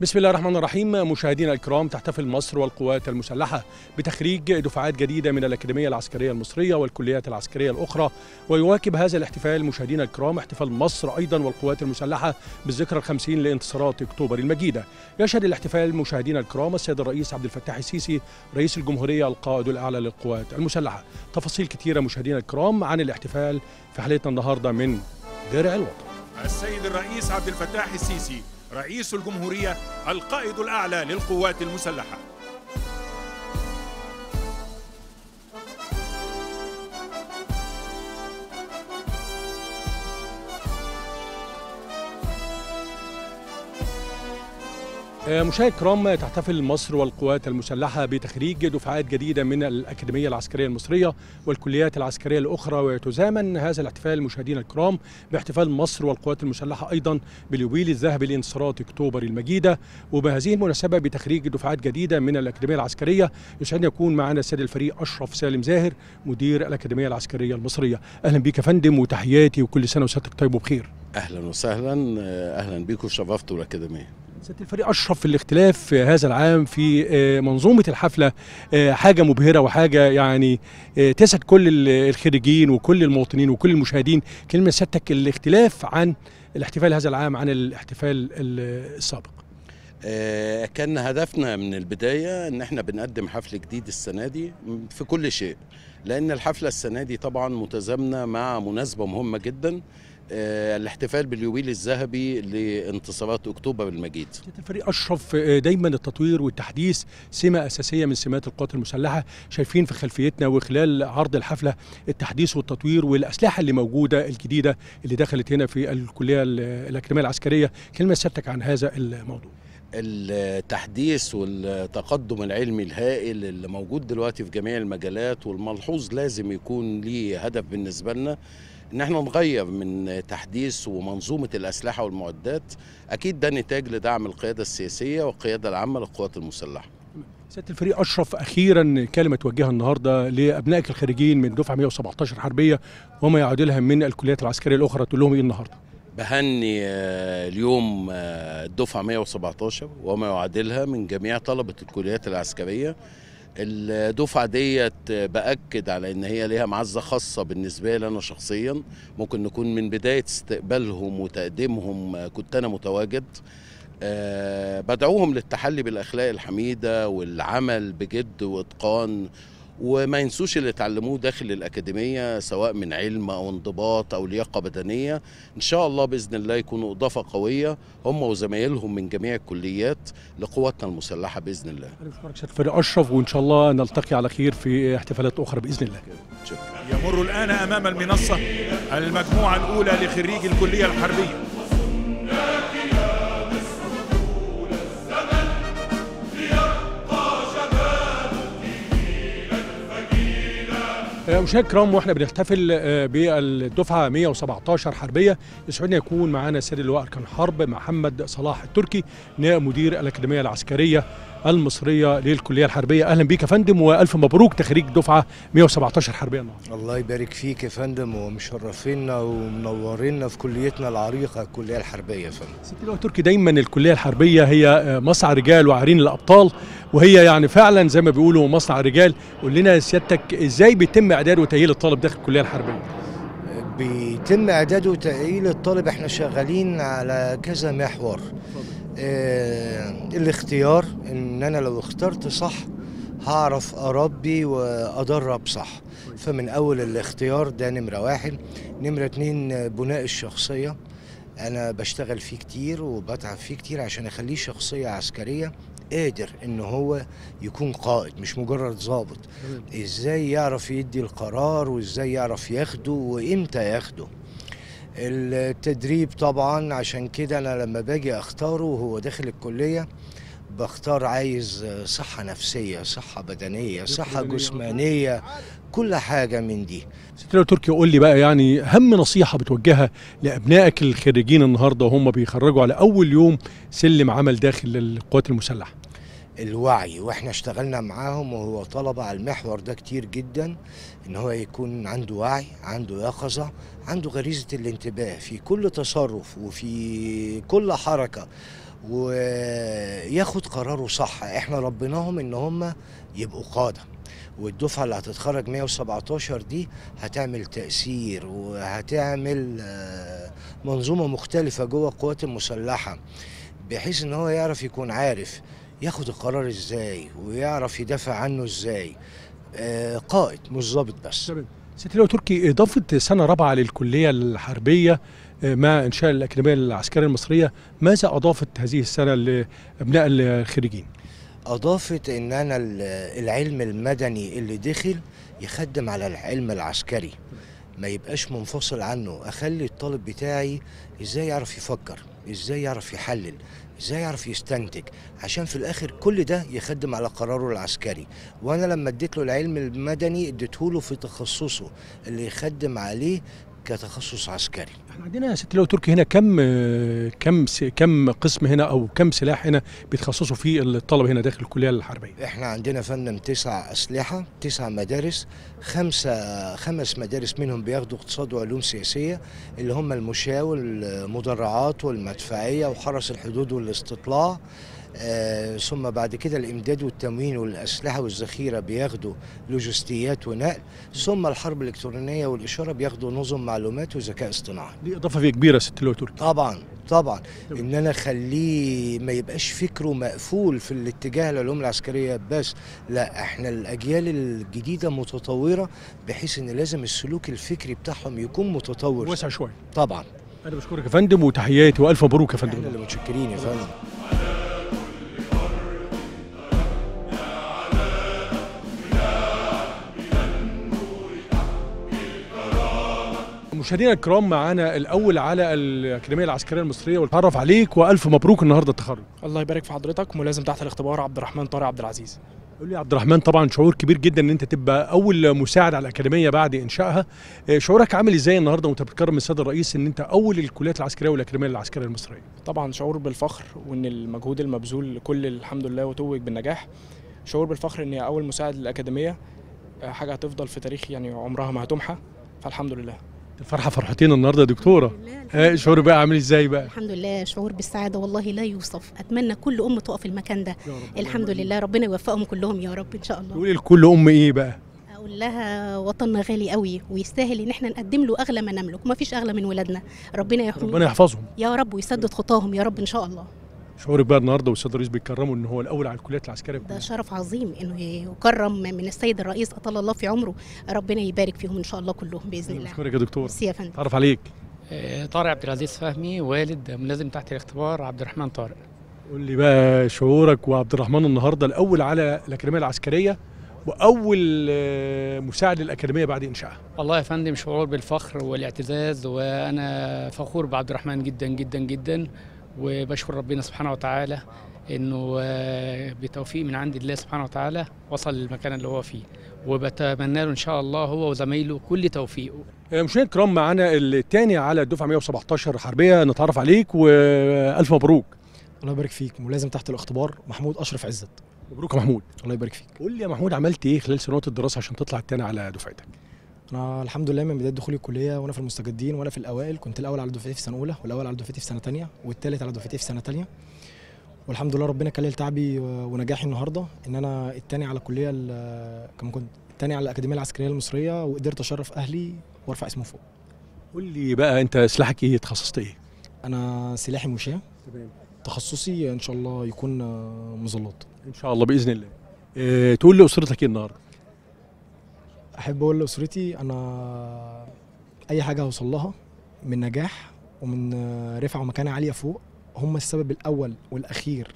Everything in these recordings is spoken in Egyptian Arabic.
بسم الله الرحمن الرحيم مشاهدينا الكرام تحتفل مصر والقوات المسلحة بتخريج دفعات جديدة من الأكاديمية العسكرية المصرية والكليات العسكرية الأخرى ويواكب هذا الاحتفال مشاهدينا الكرام احتفال مصر أيضا والقوات المسلحة بالذكرى الخمسين لانتصارات أكتوبر المجيدة يشهد الاحتفال مشاهدينا الكرام السيد الرئيس عبد الفتاح السيسي رئيس الجمهورية القائد الأعلى للقوات المسلحة تفاصيل كثيرة مشاهدينا الكرام عن الاحتفال في حلقتنا النهاردة من درع الوطن السيد الرئيس عبد الفتاح السيسي رئيس الجمهورية القائد الأعلى للقوات المسلحة مشاهد كرام تحتفل مصر والقوات المسلحة بتخريج دفعات جديدة من الأكاديمية العسكرية المصرية والكليات العسكرية الأخرى ويتزامن هذا الاحتفال مشاهدينا الكرام باحتفال مصر والقوات المسلحة أيضا باليوبيل الذهبي لانتصارات أكتوبر المجيدة وبهذه المناسبة بتخريج دفعات جديدة من الأكاديمية العسكرية يسعدني يكون معنا السيد الفريق أشرف سالم زاهر مدير الأكاديمية العسكرية المصرية أهلا بك يا فندم وتحياتي وكل سنة وسيادتك طيب وبخير اهلا وسهلا اهلا بيكم شرفتوا الاكاديميه سياده الفريق اشرف في الاختلاف هذا العام في منظومه الحفله حاجه مبهره وحاجه يعني تسعد كل الخريجين وكل المواطنين وكل المشاهدين كلمه سيادتك الاختلاف عن الاحتفال هذا العام عن الاحتفال السابق كان هدفنا من البدايه ان احنا بنقدم حفل جديد السنه دي في كل شيء لان الحفله السنه دي طبعا متزامنه مع مناسبه مهمه جدا الاحتفال باليوبيل الذهبي لانتصارات اكتوبر المجيد. الفريق اشرف دايما التطوير والتحديث سمه اساسيه من سمات القوات المسلحه، شايفين في خلفيتنا وخلال عرض الحفله التحديث والتطوير والاسلحه اللي موجوده الجديده اللي دخلت هنا في الكليه الاكاديميه العسكريه، كلمه سيادتك عن هذا الموضوع. التحديث والتقدم العلمي الهائل اللي موجود دلوقتي في جميع المجالات والملحوظ لازم يكون ليه هدف بالنسبه لنا ان احنا نغير من تحديث ومنظومه الاسلحه والمعدات اكيد ده نتاج لدعم القياده السياسيه والقياده العامه للقوات المسلحه سياده الفريق اشرف اخيرا كلمه توجهها النهارده لابنائك الخارجين من دفعه 117 حربيه وما يعادلها من الكليات العسكريه الاخرى تقول لهم ايه النهارده؟ بهني اليوم الدفعه 117 وما يعادلها من جميع طلبه الكليات العسكريه الدفعه ديت باكد على ان هي ليها معزه خاصه بالنسبه لي انا شخصيا ممكن نكون من بدايه استقبالهم وتقديمهم كنت انا متواجد أه بدعوهم للتحلي بالاخلاق الحميده والعمل بجد واتقان وما ينسوش اللي اتعلموه داخل الأكاديمية سواء من علم أو انضباط أو لياقة بدنية إن شاء الله بإذن الله يكونوا إضافة قوية هم وزمايلهم من جميع الكليات لقواتنا المسلحة بإذن الله أنا بشكرك سيد فريق أشرف وإن شاء الله نلتقي على خير في احتفالات أخرى بإذن الله شكرا. يمر الآن أمام المنصة المجموعة الأولى لخريج الكلية الحربية مشاهد كرام واحنا بنحتفل بالدفعه 117 حربيه يسعدنا يكون معانا سيد اللواء اركان حرب محمد صلاح التركي نائب مدير الاكاديميه العسكريه المصريه للكليه الحربيه اهلا بيك يا فندم والف مبروك تخريج دفعه 117 حربيه النهارده الله يبارك فيك يا فندم ومشرفينا ومنورينا في كليتنا العريقه الكليه الحربيه يا فندم سيد اللواء التركي دايما الكليه الحربيه هي مصنع رجال وعرين الابطال وهي يعني فعلا زي ما بيقولوا مصنع رجال قول لنا سيادتك ازاي بيتم اعداد وتاهيل الطالب داخل الكليه الحربيه بيتم اعداد وتاهيل الطالب احنا شغالين على كذا محور آه الاختيار ان انا لو اخترت صح هعرف اربي وادرب صح فمن اول الاختيار ده نمره واحد نمره اتنين بناء الشخصيه انا بشتغل فيه كتير وبتعب فيه كتير عشان اخليه شخصيه عسكريه قادر ان هو يكون قائد مش مجرد ضابط ازاي يعرف يدي القرار وازاي يعرف ياخده وامتى ياخده التدريب طبعا عشان كده انا لما باجي اختاره وهو داخل الكليه بختار عايز صحه نفسيه صحه بدنيه صحه جسمانيه كل حاجه من دي ستر تركي قول لي بقى يعني اهم نصيحه بتوجهها لابنائك الخريجين النهارده وهم بيخرجوا على اول يوم سلم عمل داخل القوات المسلحه الوعي واحنا اشتغلنا معاهم وهو طلب على المحور ده كتير جدا ان هو يكون عنده وعي عنده يقظه عنده غريزه الانتباه في كل تصرف وفي كل حركه وياخد قراره صح احنا ربيناهم ان هم يبقوا قاده والدفعه اللي هتتخرج 117 دي هتعمل تاثير وهتعمل آه، منظومه مختلفه جوه القوات المسلحه بحيث ان هو يعرف يكون عارف ياخد القرار ازاي ويعرف يدافع عنه ازاي آه، قائد مش ضابط بس تمام ست لو تركي اضافه سنه رابعه للكليه الحربيه آه، مع انشاء الاكاديميه العسكريه المصريه ماذا اضافت هذه السنه لابناء الخريجين؟ اضافت ان انا ال- العلم المدني اللي دخل يخدم على العلم العسكري ما يبقاش منفصل عنه اخلي الطالب بتاعي ازاي يعرف يفكر ازاي يعرف يحلل ازاي يعرف يستنتج عشان في الاخر كل ده يخدم على قراره العسكري وانا لما اديت له العلم المدني اديته له في تخصصه اللي يخدم عليه كتخصص عسكري احنا عندنا يا ست لو تركي هنا كم آه، كم س- كم قسم هنا او كم سلاح هنا بيتخصصوا فيه الطلبه هنا داخل الكليه الحربيه؟ احنا عندنا فندم تسع اسلحه تسع مدارس خمسه خمس مدارس منهم بياخدوا اقتصاد وعلوم سياسيه اللي هم المشاة والمدرعات والمدفعيه وحرس الحدود والاستطلاع آه ثم بعد كده الامداد والتموين والاسلحه والذخيره بياخدوا لوجستيات ونقل ثم الحرب الالكترونيه والاشاره بياخدوا نظم معلومات وذكاء اصطناعي دي اضافه فيه كبيره يا ست لو تركي طبعا طبعا تمام. ان انا اخليه ما يبقاش فكره مقفول في الاتجاه العلوم العسكريه بس لا احنا الاجيال الجديده متطوره بحيث ان لازم السلوك الفكري بتاعهم يكون متطور واسع شويه طبعا انا بشكرك يا فندم وتحياتي والف مبروك يا احنا فندم اللي متشكرين يا فندم مشاهدينا الكرام معانا الاول على الاكاديميه العسكريه المصريه والتعرف عليك والف مبروك النهارده التخرج الله يبارك في حضرتك ملازم تحت الاختبار عبد الرحمن طارق عبد العزيز قول لي يا عبد الرحمن طبعا شعور كبير جدا ان انت تبقى اول مساعد على الاكاديميه بعد انشائها آه، شعورك عامل ازاي النهارده وانت بتكرم من السيد الرئيس ان انت اول الكليات العسكريه والاكاديميه العسكريه المصريه طبعا شعور بالفخر وان المجهود المبذول لكل الحمد لله وتوج بالنجاح شعور بالفخر ان هي اول مساعد للاكاديميه آه، حاجه هتفضل في تاريخ يعني عمرها ما هتمحى فالحمد لله الفرحه فرحتين النهارده يا دكتوره آه، شعور بقى عامل ازاي بقى الحمد لله شعور بالسعادة والله لا يوصف أتمنى كل أم تقف في المكان ده يا رب. الحمد لله ربنا يوفقهم كلهم يا رب إن شاء الله تقولي لكل ام ايه بقى أقول لها وطننا غالي قوي ويستاهل إن احنا نقدم له أغلى ما نملك وما فيش أغلى من ولادنا ربنا يحميهم ربنا يحفظهم يا رب ويسدد خطاهم يا رب إن شاء الله شعورك بقى النهارده والسيد الرئيس بيكرموا ان هو الاول على الكليات العسكريه ده كلها. شرف عظيم إنه يكرم من السيد الرئيس أطال الله في عمره ربنا يبارك فيهم إن شاء الله كلهم بإذن الله بشكرك يا دكتور ميرسي يا فندم تعرف عليك آه، طارق عبد العزيز فهمي والد ملازم تحت الاختبار عبد الرحمن طارق قول لي بقى شعورك وعبد الرحمن النهارده الاول على الاكاديميه العسكريه واول آه، مساعد للاكاديميه بعد انشائها والله يا فندم شعور بالفخر والاعتزاز وانا فخور بعبد الرحمن جدا جدا جدا وبشكر ربنا سبحانه وتعالى انه آه، بتوفيق من عند الله سبحانه وتعالى وصل للمكان اللي هو فيه وبتمنى له ان شاء الله هو وزمايله كل توفيقه آه، مشاهدينا الكرام معانا الثاني على الدفعه 117 حربيه نتعرف عليك والف مبروك الله يبارك فيك ملازم تحت الاختبار محمود اشرف عزت مبروك يا محمود الله يبارك فيك قول لي يا محمود عملت ايه خلال سنوات الدراسه عشان تطلع الثاني على دفعتك انا الحمد لله من بدايه دخولي الكليه وانا في المستجدين وانا في الاوائل كنت الاول على دفعتي في سنه اولى والاول على دفعتي في سنه ثانيه والثالث على دفعتي في سنه ثانيه والحمد لله ربنا كلل تعبي ونجاحي النهارده ان انا الثاني على الكليه ال- كم كنت الثاني على الاكاديميه العسكريه المصريه وقدرت اشرف اهلي وارفع اسمه فوق قول لي بقى انت سلاحك ايه تخصصت ايه انا سلاحي مشاة تمام تخصصي ان شاء الله يكون آه، مظلات ان شاء الله باذن الله اه تقول لي اسرتك ايه النهارده احب اقول لاسرتي انا اي حاجه هوصل لها من نجاح ومن آه، رفعه ومكانه عاليه فوق هم السبب الاول والاخير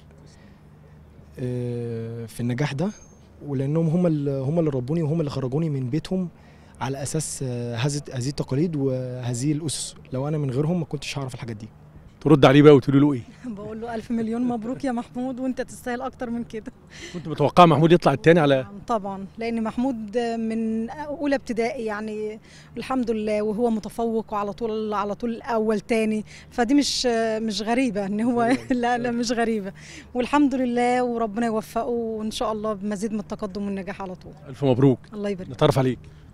آه، في النجاح ده ولانهم هم اللي هم اللي ربوني وهم اللي خرجوني من بيتهم على اساس آه، هذه هذه التقاليد وهذه الاسس لو انا من غيرهم ما كنتش هعرف الحاجات دي ترد عليه بقى وتقول له ايه بقول له ألف مليون مبروك يا محمود وأنت تستاهل أكتر من كده كنت متوقع محمود يطلع الثاني على طبعا لأن محمود من أولى ابتدائي يعني الحمد لله وهو متفوق وعلى طول على طول أول تاني فدي مش مش غريبة إن هو لا لا مش غريبة والحمد لله وربنا يوفقه وإن شاء الله بمزيد من التقدم والنجاح على طول الف مبروك الله يبارك نتعرف عليك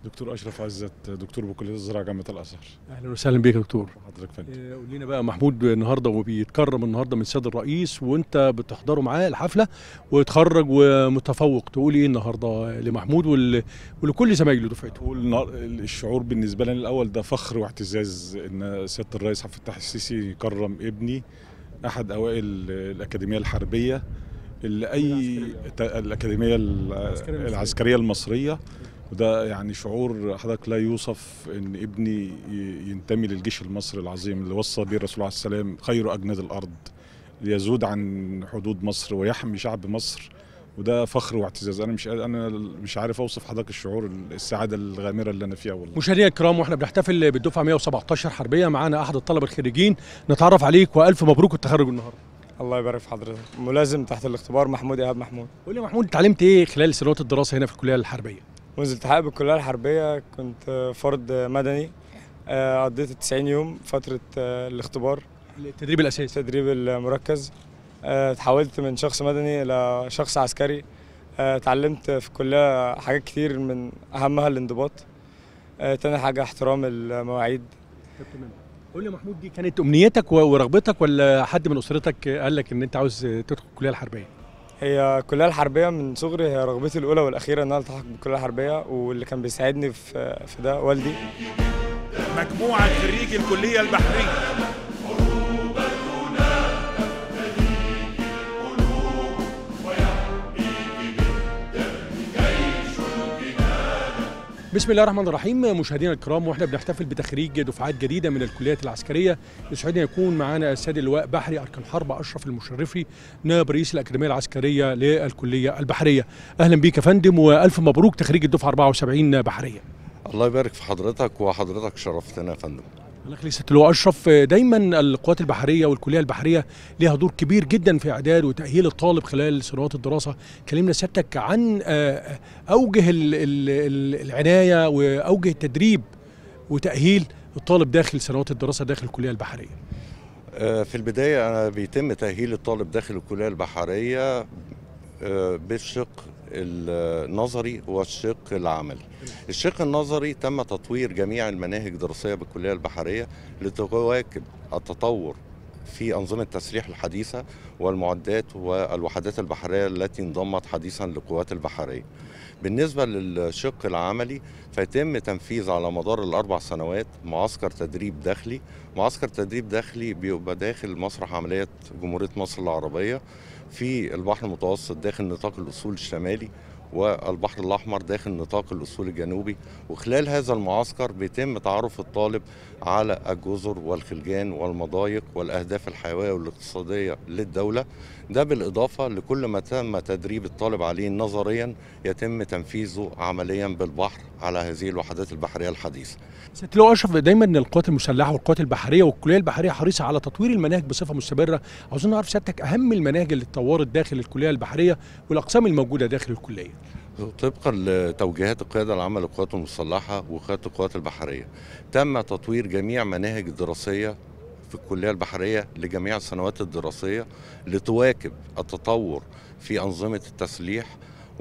دكتور اشرف عزت دكتور بكليه الزراعه جامعه الازهر اهلا وسهلا بيك يا دكتور حضرتك فندم آه، قول لنا بقى محمود النهارده وبيتكرم النهارده من السيد الرئيس وانت بتحضروا معاه الحفله ويتخرج ومتفوق تقول ايه النهارده لمحمود وال... ولكل زمايله دفعته هو النهار- الشعور بالنسبه لنا الاول ده فخر واعتزاز ان سياده الرئيس عبد الفتاح السيسي يكرم ابني احد اوائل الاكاديميه الحربيه اللي اي ت- الاكاديميه ال- المصرية. العسكريه المصريه وده يعني شعور حضرتك لا يوصف ان ابني ي- ينتمي للجيش المصري العظيم اللي وصى به الرسول عليه السلام خير اجناد الارض ليزود عن حدود مصر ويحمي شعب مصر وده فخر واعتزاز انا مش انا مش عارف اوصف حضرتك الشعور السعاده الغامره اللي انا فيها والله مشاهدينا الكرام واحنا بنحتفل بالدفعه 117 حربيه معانا احد الطلبه الخريجين نتعرف عليك والف مبروك التخرج النهارده الله يبارك في حضرتك ملازم تحت الاختبار محمود ايهاب محمود قول لي يا محمود اتعلمت ايه خلال سنوات الدراسه هنا في الكليه الحربيه منذ التحاق بالكليه الحربيه كنت فرد مدني آه، قضيت 90 يوم فتره آه، الاختبار التدريب الاساسي التدريب المركز آه، تحولت من شخص مدني الى شخص عسكري آه، اتعلمت في الكليه حاجات كتير من اهمها الانضباط آه، تاني حاجه احترام المواعيد قول لي يا محمود دي كانت امنيتك و- ورغبتك ولا حد من اسرتك قال لك ان انت عاوز تدخل الكليه الحربيه هي الكليه الحربيه من صغري هي رغبتي الاولى والاخيره ان انا التحق بالكليه الحربيه واللي كان بيساعدني في في ده والدي مجموعة خريجي الكلية البحرية بسم الله الرحمن الرحيم مشاهدينا الكرام واحنا بنحتفل بتخريج دفعات جديده من الكليات العسكريه يسعدنا يكون معنا السيد اللواء بحري اركان حرب اشرف المشرفي نائب رئيس الاكاديميه العسكريه للكليه البحريه اهلا بيك يا فندم والف مبروك تخريج الدفعه 74 بحريه الله يبارك في حضرتك وحضرتك شرفتنا يا فندم الله يخليك سياده اللواء اشرف دايما القوات البحريه والكليه البحريه ليها دور كبير جدا في اعداد وتاهيل الطالب خلال سنوات الدراسه كلمنا سيادتك عن آه، اوجه ال- ال- ال- العنايه واوجه التدريب وتاهيل الطالب داخل سنوات الدراسه داخل الكليه البحريه آه، في البداية أنا بيتم تأهيل الطالب داخل الكلية البحرية آه، بالشق النظري والشق العملي الشق النظري تم تطوير جميع المناهج الدراسية بالكلية البحرية لتواكب التطور في أنظمة التسليح الحديثة والمعدات والوحدات البحرية التي انضمت حديثا للقوات البحرية بالنسبة للشق العملي فيتم تنفيذ على مدار الأربع سنوات معسكر تدريب داخلي معسكر تدريب داخلي بيبقى داخل مسرح عمليات جمهورية مصر العربية في البحر المتوسط داخل نطاق الأصول الشمالي والبحر الأحمر داخل نطاق الأصول الجنوبي وخلال هذا المعسكر بيتم تعرف الطالب على الجزر والخلجان والمضايق والأهداف الحيوية والاقتصادية للدولة ده بالإضافة لكل ما تم تدريب الطالب عليه نظريا يتم تنفيذه عمليا بالبحر على هذه الوحدات البحرية الحديثة سياده اللواء اشرف دايما القوات المسلحه والقوات البحريه والكليه البحريه حريصه على تطوير المناهج بصفه مستمره عاوزين نعرف سيادتك اهم المناهج اللي اتطورت داخل الكليه البحريه والاقسام الموجوده داخل الكليه طبقا لتوجيهات القيادة العامة للقوات المسلحة وقيادة القوات البحرية تم تطوير جميع مناهج الدراسية في الكلية البحرية لجميع السنوات الدراسية لتواكب التطور في أنظمة التسليح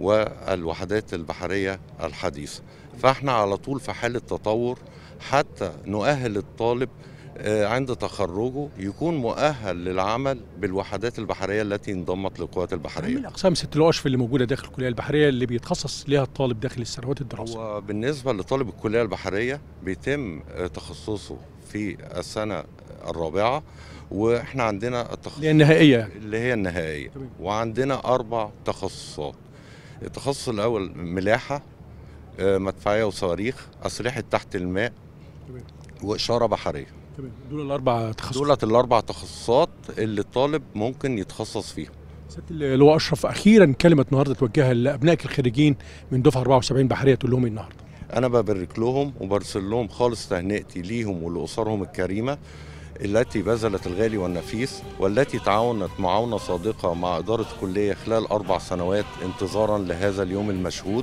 والوحدات البحرية الحديثة فاحنا على طول في حالة تطور حتى نؤهل الطالب آه، عند تخرجه يكون مؤهل للعمل بالوحدات البحرية التي انضمت للقوات اهم البحرية الاقسام سياده اللواء اشرف اللي موجوده داخل الكليه البحريه اللي بيتخصص ليها الطالب داخل السنوات الدراسه هو بالنسبة لطالب الكلية البحرية بيتم آه، تخصصه في السنة الرابعة واحنا عندنا التخصص اللي هي النهائيه يعني اللي هي النهائية تمام. وعندنا أربع تخصصات التخصص الأول ملاحة آه، مدفعية وصواريخ أسلحة تحت الماء تمام. وإشارة بحرية تمام دول الاربع تخصصات دولت الأربع تخصصات اللي الطالب ممكن يتخصص فيهم سياده اللواء اشرف اخيرا كلمه النهارده توجهها لابنائك الخريجين من دفعه 74 بحريه تقول لهم ايه النهارده أنا ببارك لهم وبرسل لهم خالص تهنئتي ليهم ولأسرهم الكريمة التي بذلت الغالي والنفيس والتي تعاونت معاونة صادقة مع إدارة الكلية خلال أربع سنوات انتظارا لهذا اليوم المشهود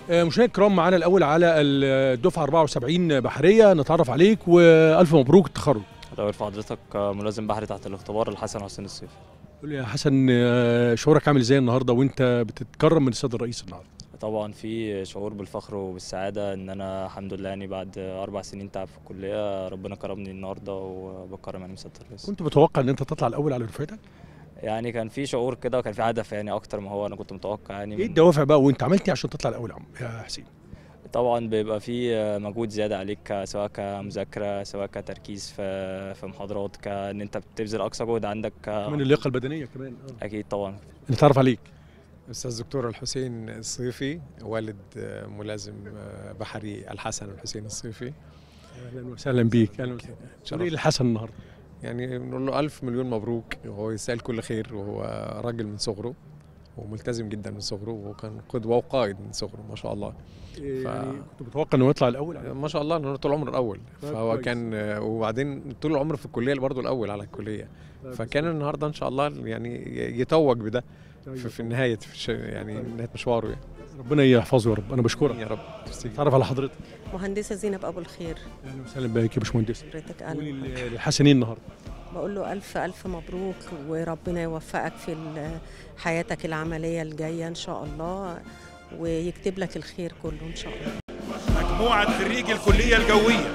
آه، مشاهدينا الكرام معانا الاول على الدفعه 74 بحريه نتعرف عليك والف مبروك التخرج لو يرفع حضرتك ملازم بحري تحت الاختبار الحسن حسين الصيفي قول لي يا حسن آه، شعورك عامل ازاي النهارده وانت بتتكرم من السيد الرئيس النهارده طبعا في شعور بالفخر وبالسعادة ان انا الحمد لله يعني بعد اربع سنين تعب في الكلية ربنا كرمني النهاردة وبكرم يعني مسيادة الرئيس كنت متوقع ان انت تطلع الاول على دفعتك يعني كان في شعور كده وكان في هدف يعني اكتر ما هو انا كنت متوقع يعني ايه من- الدوافع بقى وانت عملت ايه عشان تطلع الاول يا عم يا حسين طبعا بيبقى في مجهود زيادة عليك سواء كمذاكرة سواء كتركيز في في محاضرات كان انت بتبذل اقصى جهد عندك كمان اللياقه البدنيه كمان آه. اكيد طبعا نتعرف عليك استاذ دكتور الحسين الصيفي والد آه، ملازم آه، بحري الحسن الحسين الصيفي اهلا وسهلا بيك اهلا وسهلا قول ايه لحسن النهارده يعني نقول له ألف مليون مبروك وهو يستاهل كل خير وهو راجل من صغره وملتزم جدا من صغره وكان قدوة وقائد من صغره ما شاء الله إيه يعني كنت متوقع انه يطلع الاول ما شاء الله انه طول عمره الاول طيب فهو كويس. كان آه، وبعدين طول العمر في الكليه برضه الاول على الكليه طيب فكان النهارده ان شاء الله يعني يتوج بده طيب في, في نهايه في الش- يعني نهايه مشواره يعني ربنا يحفظه يا رب انا بشكرك يا رب تعرف على حضرتك مهندسة زينب أبو الخير اهلا وسهلا بك يا باشمهندس حضرتك قولي أهلا للحسن ايه النهارده بقول له ألف ألف مبروك وربنا يوفقك في ال- حياتك العملية الجاية إن شاء الله ويكتب لك الخير كله إن شاء الله مجموعة خريجي الكلية الجوية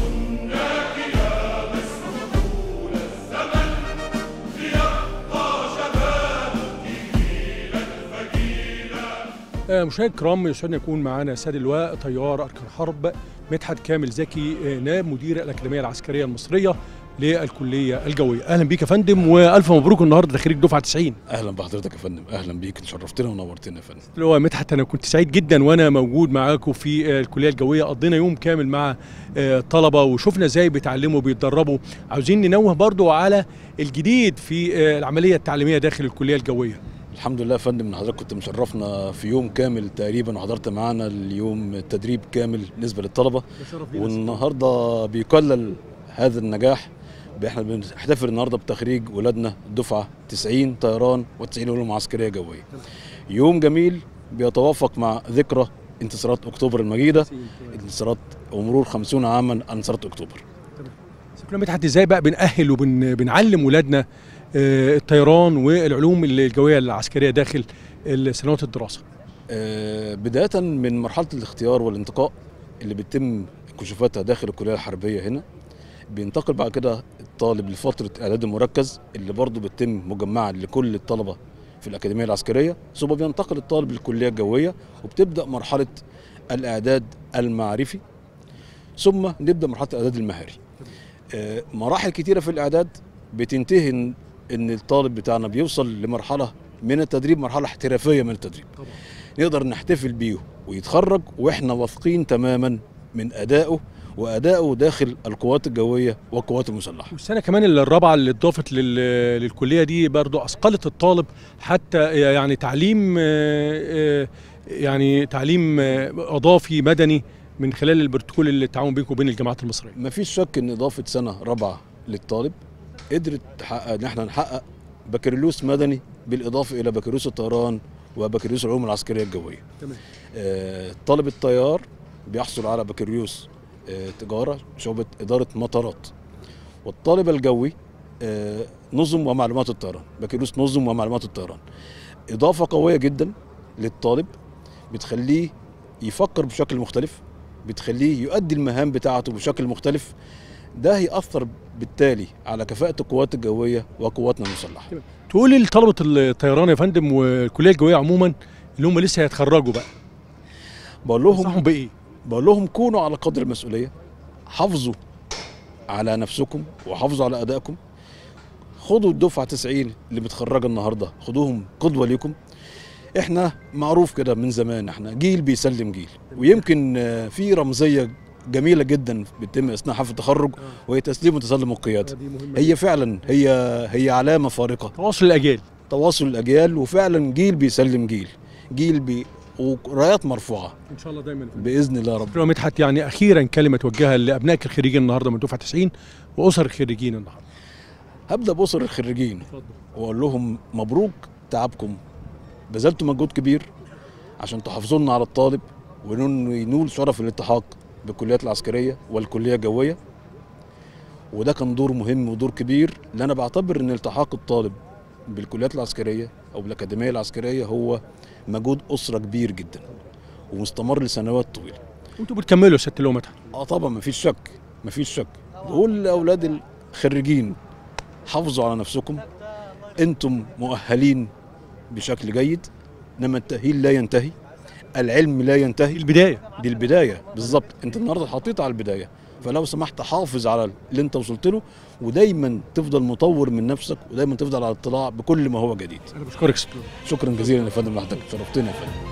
آه، مشاهد كرام يسعدنا يكون معنا سيد اللواء طيار أركان حرب مدحت كامل زكي آه، نائب مدير الأكاديمية العسكرية المصرية للكلية الجوية أهلا بيك يا فندم وألف مبروك النهاردة ده خريج دفعة 90 اهلا بحضرتك يا فندم اهلا بيك شرفتنا ونورتنا يا فندم اللواء مدحت أنا كنت سعيد جدا وأنا موجود معاكم في آه، الكلية الجوية قضينا يوم كامل مع آه، الطلبة وشفنا إزاي بيتعلموا بيتدربوا عاوزين ننوه برضو على الجديد في آه، العملية التعليمية داخل الكلية الجوية الحمد لله يا فندم ان حضرتك كنت مشرفنا في يوم كامل تقريبا وحضرت معانا اليوم تدريب كامل بالنسبه للطلبه والنهارده بيكلل هذا النجاح احنا بنحتفل النهارده بتخريج ولادنا الدفعه 90 طيران و90 علوم عسكريه جويه يوم جميل بيتوافق مع ذكرى انتصارات اكتوبر المجيده انتصارات ومرور 50 عاما عن انتصارات اكتوبر كنا مدحت ازاي بقى بنأهل وبنعلم ولادنا آه، الطيران والعلوم الجويه العسكريه داخل سنوات الدراسه آه، بداية من مرحلة الاختيار والانتقاء اللي بيتم كشوفاتها داخل الكلية الحربية هنا بينتقل بعد كده الطالب لفترة إعداد المركز اللي برضه بتتم مجمعة لكل الطلبة في الأكاديمية العسكرية ثم بينتقل الطالب للكلية الجوية وبتبدأ مرحلة الإعداد المعرفي ثم نبدأ مرحلة الإعداد المهاري آه، مراحل كتيرة في الإعداد بتنتهي إن- إن الطالب بتاعنا بيوصل لمرحلة من التدريب مرحلة احترافية من التدريب نقدر نحتفل بيه ويتخرج واحنا واثقين تماما من ادائه وادائه داخل القوات الجويه والقوات المسلحه والسنه كمان الرابعه اللي اتضافت لل- للكليه دي برضو اثقلت الطالب حتى يعني تعليم آه، آه، يعني تعليم آه، اضافي مدني من خلال البروتوكول التعاون بينكم وبين الجامعات المصريه مفيش شك ان اضافه سنه رابعه للطالب قدرت تحقق ان احنا نحقق بكالوريوس مدني بالاضافه الى بكالوريوس الطيران وبكالوريوس العلوم العسكريه الجويه تمام آه، طالب الطيار بيحصل على بكالوريوس آه، تجاره شعبه اداره مطارات والطالب الجوي آه، نظم ومعلومات الطيران بكالوريوس نظم ومعلومات الطيران اضافه قويه جدا للطالب بتخليه يفكر بشكل مختلف بتخليه يؤدي المهام بتاعته بشكل مختلف ده هيأثر بالتالي على كفاءة القوات الجوية وقواتنا المسلحة تقول لطلبه الطيران يا فندم والكليه الجويه عموما اللي هم لسه هيتخرجوا بقى بقول لهم تنصحهم بايه؟ بقول لهم كونوا على قدر المسؤولية حافظوا على نفسكم وحافظوا على أدائكم خدوا الدفعة 90 اللي متخرجة النهاردة خدوهم قدوة ليكم احنا معروف كده من زمان احنا جيل بيسلم جيل ويمكن آه، في رمزية جميلة جدا بتتم اثناء حفل التخرج وهي تسليم وتسلم القيادة هي فعلا هي هي علامة فارقة تواصل الأجيال تواصل الأجيال وفعلا جيل بيسلم جيل جيل بي ورايات مرفوعة ان شاء الله دايما بإذن الله رب دكتور مدحت يعني اخيرا كلمه توجهها لابنائك الخريجين النهارده من دفعه 90 واسر الخريجين النهارده هبدأ بأسر الخريجين وأقول لهم مبروك تعبكم بذلتوا مجهود كبير عشان تحافظوا لنا على الطالب وانه ينول شرف الالتحاق بالكليات العسكريه والكليه الجويه وده كان دور مهم ودور كبير لان انا بعتبر ان التحاق الطالب بالكليات العسكريه او بالاكاديميه العسكريه هو مجهود اسره كبير جدا ومستمر لسنوات طويله وانتوا بتكملوا يا سياده اللواء مدحت اه طبعا مفيش شك مفيش شك بقول لاولاد الخريجين حافظوا على نفسكم انتم مؤهلين بشكل جيد انما التاهيل لا ينتهي العلم لا ينتهي البدايه دي البدايه بالظبط انت النهارده حطيت على البدايه فلو سمحت حافظ على اللي انت وصلت له ودايما تفضل مطور من نفسك ودايما تفضل على اطلاع بكل ما هو جديد انا بشكرك يا سياده اللواء. شكرا جزيلا يا فندم لحضرتك شرفتنا يا فندم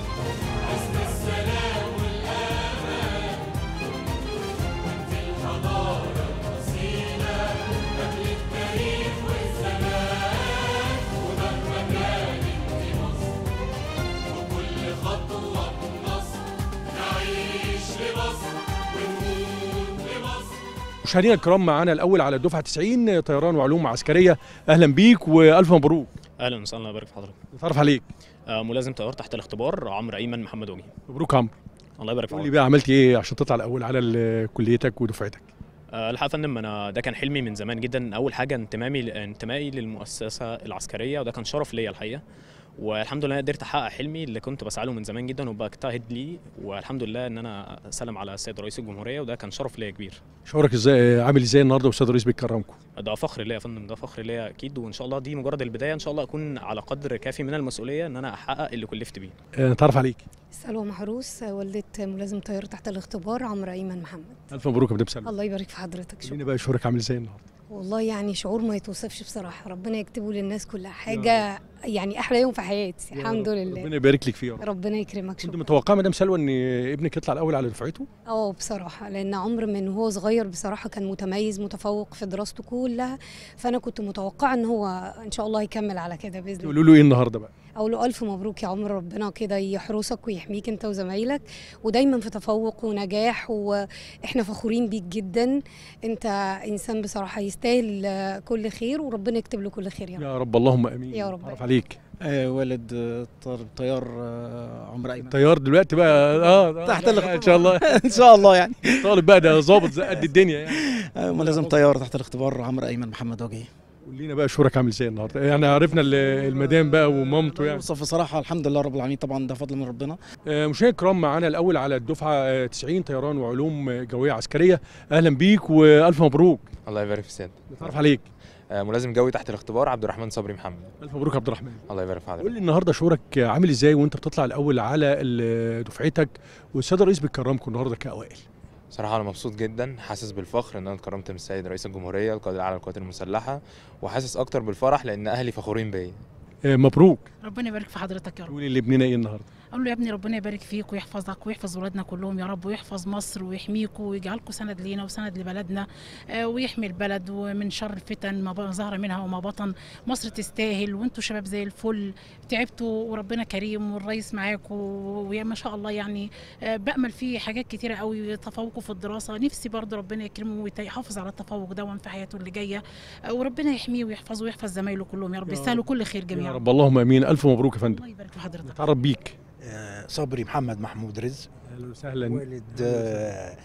مشاهدينا الكرام معانا الاول على الدفعه 90 طيران وعلوم عسكريه اهلا بيك والف مبروك اهلا وسهلا الله يبارك في حضرتك نتعرف عليك آه ملازم طيار تحت الاختبار عمرو ايمن محمد وجهي مبروك يا عمرو الله يبارك في قول لي حضرتك بقى عملت ايه عشان تطلع الاول على ال- كليتك ودفعتك آه الحقيقه يا فندم انا ده كان حلمي من زمان جدا اول حاجه انتمامي انتمائي للمؤسسه العسكريه وده كان شرف ليا الحقيقه والحمد لله قدرت احقق حلمي اللي كنت بسعى له من زمان جدا وبجتهد ليه والحمد لله ان انا اسلم على السيد رئيس الجمهوريه وده كان شرف ليا كبير شعورك ازاي عامل ازاي النهارده واستاذ الرئيس بيكرمكم ده فخر ليا يا فندم ده فخر ليا اكيد وان شاء الله دي مجرد البدايه ان شاء الله اكون على قدر كافي من المسؤوليه ان انا احقق اللي كلفت بيه آه، نتعرف عليك سلوى محروس والدة ملازم طيار تحت الاختبار عمرو أيمن محمد الف مبروك يا مدام سلمى الله يبارك في حضرتك شكرا قولي بقى شعورك عامل ازاي النهارده والله يعني شعور ما يتوصفش بصراحة ربنا يكتبه للناس كلها حاجة يعني أحلى يوم في حياتي الحمد لله ربنا يبارك لك فيه يا رب ربنا يكرمك كنت شكرا متوقعه مدام سلوى ان ابنك يطلع الاول على دفعته اه بصراحة لأن عمرو من وهو صغير بصراحة كان متميز متفوق في دراسته كلها فأنا كنت متوقعة إن هو إن شاء الله يكمل على كده بإذن الله تقولوا له ايه النهارده بقى أقول له ألف مبروك يا عمر ربنا كده يحرسك ويحميك أنت وزمايلك ودايما في تفوق ونجاح وإحنا فخورين بيك جدا أنت إنسان بصراحة يستاهل آه، كل خير وربنا يكتب له كل خير يا رب يا رب اللهم امين يا رب نتعرف عليك آه والد آه، طار- طيار آه، عمرو ايمن طيار دلوقتي بقى اه آه، تحت لا، لا، الاختبار. ان شاء الله ان شاء الله يعني طالب بقى ده ظابط زي قد الدنيا يعني آه، ملازم طيار تحت الاختبار عمرو ايمن محمد وجهي قول لنا بقى شعورك عامل ازاي النهارده يعني عرفنا ال- المدام بقى ومامته يعني يوصف بصراحه الحمد لله رب العالمين طبعا ده فضل من ربنا آه، مشاهد كرام معانا الاول على الدفعه آه، 90 طيران وعلوم آه، جويه عسكريه اهلا بيك والف مبروك الله يبارك في سيادتك نتعرف عليك آه، ملازم جوي تحت الاختبار عبد الرحمن صبري محمد الف مبروك يا عبد الرحمن الله يبارك في قول حضرتك لي النهارده شعورك عامل ازاي وانت بتطلع الاول على ال- دفعتك والسيد الرئيس بيكرمكم النهارده كاوائل صراحة أنا مبسوط جدا حاسس بالفخر إن أنا اتكرمت من السيد رئيس الجمهورية القائد الأعلى للقوات المسلحة وحاسس أكتر بالفرح لأن أهلي فخورين بيا آه، مبروك ربنا يبارك في حضرتك يا رب قولي لابننا ايه النهارده اقول له يا ابني ربنا يبارك فيك ويحفظك ويحفظ ولادنا كلهم يا رب ويحفظ مصر ويحميكم ويجعلكم سند لينا وسند لبلدنا آه، ويحمي البلد ومن شر الفتن ما ب- ظهر منها وما بطن مصر تستاهل وانتوا شباب زي الفل تعبتوا وربنا كريم والرئيس معاكم ويا ما شاء الله يعني آه، بامل فيه حاجات كتيره قوي تفوقوا في الدراسه نفسي برضه ربنا يكرمه ويحافظ على التفوق ده في حياته اللي جايه آه، وربنا يحميه ويحفظه ويحفظ زمايله كلهم يا رب يا يستاهلوا رب. كل خير يا جميعا رب اللهم امين الف مبروك يا فندم الله يبارك في حضرتك نتعرف بيك آه، صبري محمد محمود رزق اهلا وسهلا والد آه،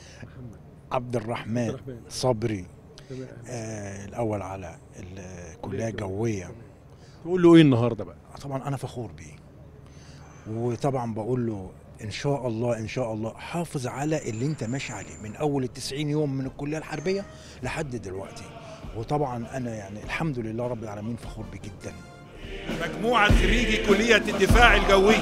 عبد الرحمن صبري آه، الاول على الكليه الجويه تقول له ايه النهارده بقى طبعا انا فخور بيه وطبعا بقول له ان شاء الله ان شاء الله حافظ على اللي انت ماشي عليه من اول ال 90 يوم من الكليه الحربيه لحد دلوقتي وطبعا انا يعني الحمد لله رب العالمين فخور بيه جدا مجموعة خريجي كلية الدفاع الجوي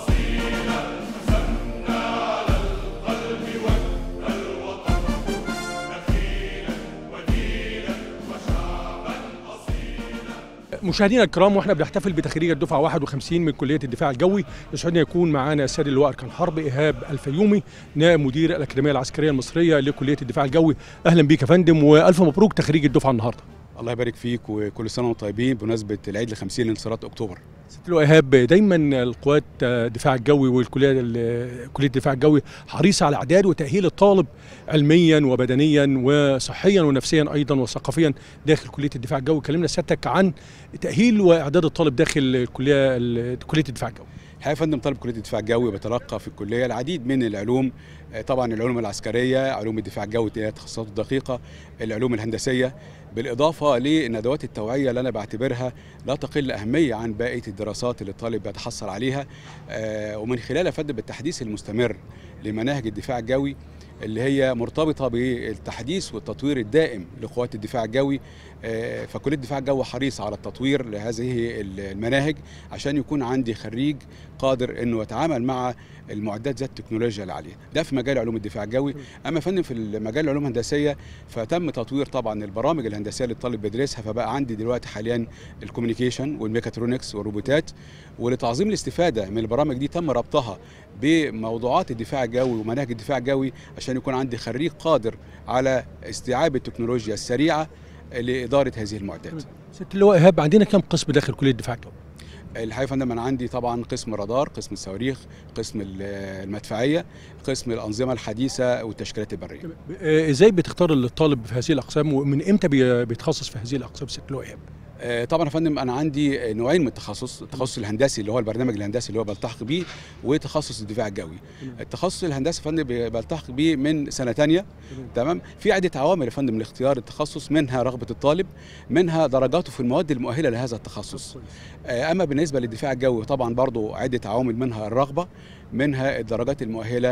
مشاهدينا الكرام واحنا بنحتفل بتخريج الدفعه 51 من كليه الدفاع الجوي يسعدنا يكون معانا السيد اللواء اركان حرب ايهاب الفيومي نائب مدير الاكاديميه العسكريه المصريه لكليه الدفاع الجوي اهلا بيك يا فندم والف مبروك تخريج الدفعه النهارده الله يبارك فيك وكل سنه وانتم طيبين بمناسبه العيد ال 50 لانتصارات اكتوبر ست اللواء ايهاب دايما القوات الدفاع الجوي والكليه ال- كليه الدفاع الجوي حريصه على اعداد وتاهيل الطالب علميا وبدنيا وصحيا ونفسيا ايضا وثقافيا داخل كليه الدفاع الجوي كلمنا سيادتك عن تاهيل واعداد الطالب داخل الكليه ال- كليه الدفاع الجوي الحقيقه يا فندم طالب كليه الدفاع الجوي بيتلقى في الكليه العديد من العلوم آه، طبعا العلوم العسكريه علوم الدفاع الجوي اللي هي التخصصات الدقيقه العلوم الهندسيه بالاضافه لندوات التوعيه اللي انا بعتبرها لا تقل اهميه عن بقيه الدراسات اللي الطالب بيتحصل عليها آه، ومن خلالها يا فندم بالتحديث المستمر لمناهج الدفاع الجوي اللي هي مرتبطه بالتحديث والتطوير الدائم لقوات الدفاع الجوي آه، فكليه الدفاع الجوي حريصه على التطوير لهذه المناهج عشان يكون عندي خريج قادر انه يتعامل مع المعدات ذات التكنولوجيا العاليه ده في مجال علوم الدفاع الجوي اما يا فندم في مجال العلوم الهندسيه فتم تطوير طبعا البرامج الهندسيه اللي الطالب بيدرسها فبقى عندي دلوقتي حاليا الكوميونيكيشن والميكاترونكس والروبوتات ولتعظيم الاستفاده من البرامج دي تم ربطها بموضوعات الدفاع الجوي ومناهج الدفاع الجوي عشان يكون عندي خريج قادر على استيعاب التكنولوجيا السريعه لاداره هذه المعدات. ست اللواء ايهاب عندنا كم قسم داخل كليه الدفاع الجوي؟ الحقيقه يا فندم انا عندي طبعا قسم رادار، قسم الصواريخ، قسم المدفعيه، قسم الانظمه الحديثه والتشكيلات البريه. آه، ازاي بتختار الطالب في هذه الاقسام ومن امتى بي- بيتخصص في هذه الاقسام ست اللواء ايهاب؟ آه، طبعا يا فندم انا عندي نوعين من التخصص التخصص الهندسي اللي هو البرنامج الهندسي اللي هو بلتحق بيه وتخصص الدفاع الجوي التخصص الهندسي يا فندم بي- بلتحق بيه من سنه تانية تمام في عده عوامل يا فندم لاختيار التخصص منها رغبه الطالب منها درجاته في المواد المؤهله لهذا التخصص آه، اما بالنسبه للدفاع الجوي طبعا برضو عده عوامل منها الرغبه منها الدرجات المؤهله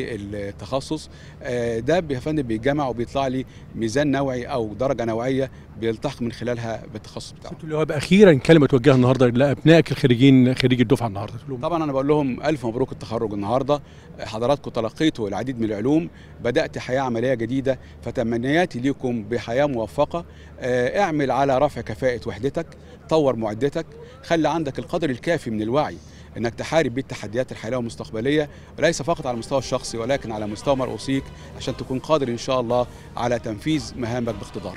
للتخصص آه، ده يا فندم بيتجمع وبيطلع لي ميزان نوعي او درجه نوعيه بيلتحق من خلالها بالتخصص بتاعه ست اللواء اخيرا كلمه توجهها النهارده لابنائك الخريجين خريج الدفعه النهارده تقول لهم طبعا انا بقول لهم الف مبروك التخرج النهارده حضراتكم تلقيتوا العديد من العلوم بدات حياه عمليه جديده فتمنياتي لكم بحياه موفقه آه، اعمل على رفع كفاءه وحدتك طور معدتك خلي عندك القدر الكافي من الوعي انك تحارب بيه التحديات الحاليه والمستقبليه وليس فقط على المستوى الشخصي ولكن على مستوى مرؤوسيك عشان تكون قادر ان شاء الله على تنفيذ مهامك باقتدار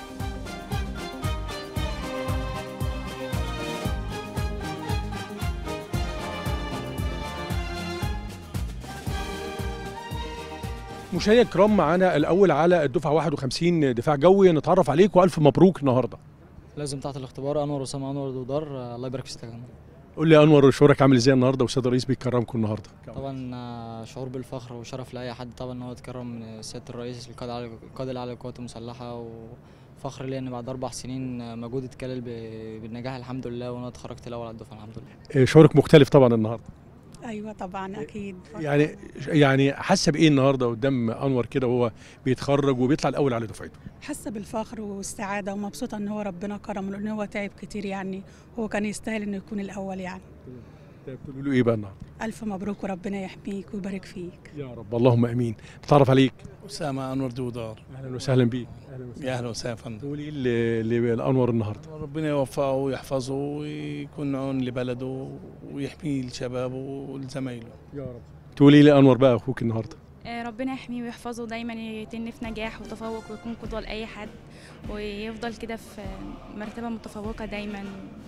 مشاهدينا الكرام معانا الاول على الدفعه 51 دفاع جوي نتعرف عليك والف مبروك النهارده لازم تحت الاختبار انور اسامه انور دودار آه، الله يبارك في استجابه قول لي يا انور شعورك عامل ازاي النهارده والسيد الرئيس بيكرمكم النهارده طبعا آه، شعور بالفخر وشرف لاي حد طبعا ان هو يتكرم من سياده الرئيس القائد العالي القائد العالي للقوات المسلحه وفخر لي ان بعد اربع سنين آه، مجهود اتكلل ب- بالنجاح الحمد لله وانا اتخرجت الاول على الدفعه الحمد لله آه، شعورك مختلف طبعا النهارده ايوه طبعا اكيد يعني يعني حاسه بايه النهارده قدام انور كده وهو بيتخرج وبيطلع الاول على دفعته حاسه بالفخر والسعاده ومبسوطه ان هو ربنا كرمه لان هو تعب كتير يعني هو كان يستاهل انه يكون الاول يعني طيب تقولوا له ايه بقى النهارده الف مبروك وربنا يحميك ويبارك فيك يا رب اللهم امين نتعرف عليك أسامة أنور دودار اهلا وسهلا بيك اهلا يا أهلا وسهلا يا فندم تقول ايه اللي اللي لانور النهارده ربنا يوفقه ويحفظه ويكون عون لبلده ويحميه لشبابه ولزمايله يا رب تقول ايه لانور بقى اخوك النهارده آه، ربنا يحميه ويحفظه دايما يتن في نجاح وتفوق ويكون قدوة لأي حد ويفضل كده في مرتبة متفوقة دايما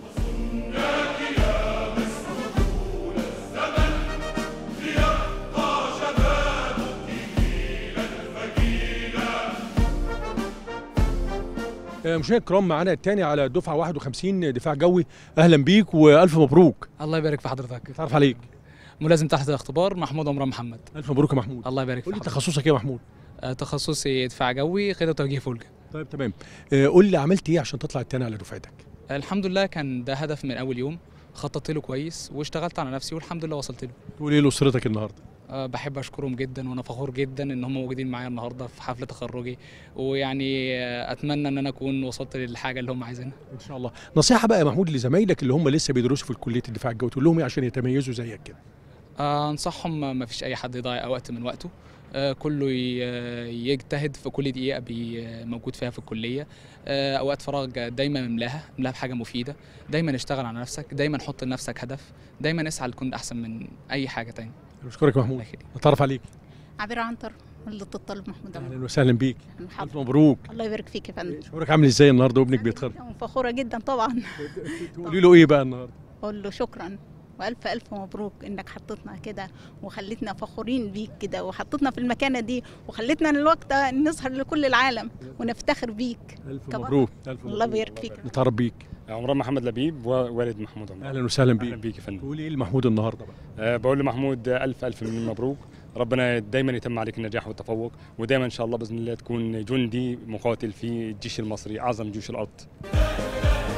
آه، مشاهدينا الكرام معانا الثاني على الدفعه 51 دفاع جوي اهلا بيك والف مبروك الله يبارك في حضرتك نتعرف عليك ملازم تحت الاختبار محمود عمران محمد الف مبروك يا محمود الله يبارك قول في لي حضرتك تخصصك ايه يا محمود آه، تخصصي دفاع جوي قياده وتوجيه فولجه طيب تمام آه، قول لي عملت ايه عشان تطلع الثاني على دفعتك آه، الحمد لله كان ده هدف من اول يوم خططت له كويس واشتغلت على نفسي والحمد لله وصلت له تقول ايه لاسرتك النهارده أه بحب اشكرهم جدا وانا فخور جدا ان هم موجودين معايا النهارده في حفله تخرجي ويعني آه، اتمنى ان انا اكون وصلت للحاجه اللي هم عايزينها ان شاء الله نصيحه بقى يا محمود لزمايلك اللي هم لسه بيدرسوا في كليه الدفاع الجوي تقول لهم ايه عشان يتميزوا زيك كده آه، انصحهم ما فيش اي حد يضيع وقت من وقته آه، كله ي- يجتهد في كل دقيقه بي موجود فيها في الكليه آه، اوقات فراغ دايما املاها املاها بحاجه مفيده دايما اشتغل على نفسك دايما حط لنفسك هدف دايما اسعى لتكون احسن من اي حاجه تانية بشكرك يا محمود نتعرف عليك عبير عنتر والدة الطالب محمود أبو. اهلا وسهلا بيك مرحبا. الف مبروك الله يبارك فيك يا فندم شعورك عامل ازاي النهارده وابنك بيتخرج فخورة جدا طبعا تقولي له ايه بقى النهارده أقول له شكرا وألف ألف مبروك إنك حطيتنا كده وخليتنا فخورين بيك كده وحطيتنا في المكانة دي وخليتنا الوقت نظهر لكل العالم ونفتخر بيك الف كمان. مبروك الف الله مبروك يبارك فيك نتعرف بيك عمران محمد لبيب ووالد محمود عمران اهلا وسهلا بيك اهلا بيك يا فندم تقول ايه لمحمود النهارده بقى أه بقول لمحمود الف الف مليون مبروك ربنا دايما يتم عليك النجاح والتفوق ودايما ان شاء الله باذن الله تكون جندي مقاتل في الجيش المصري اعظم جيوش الارض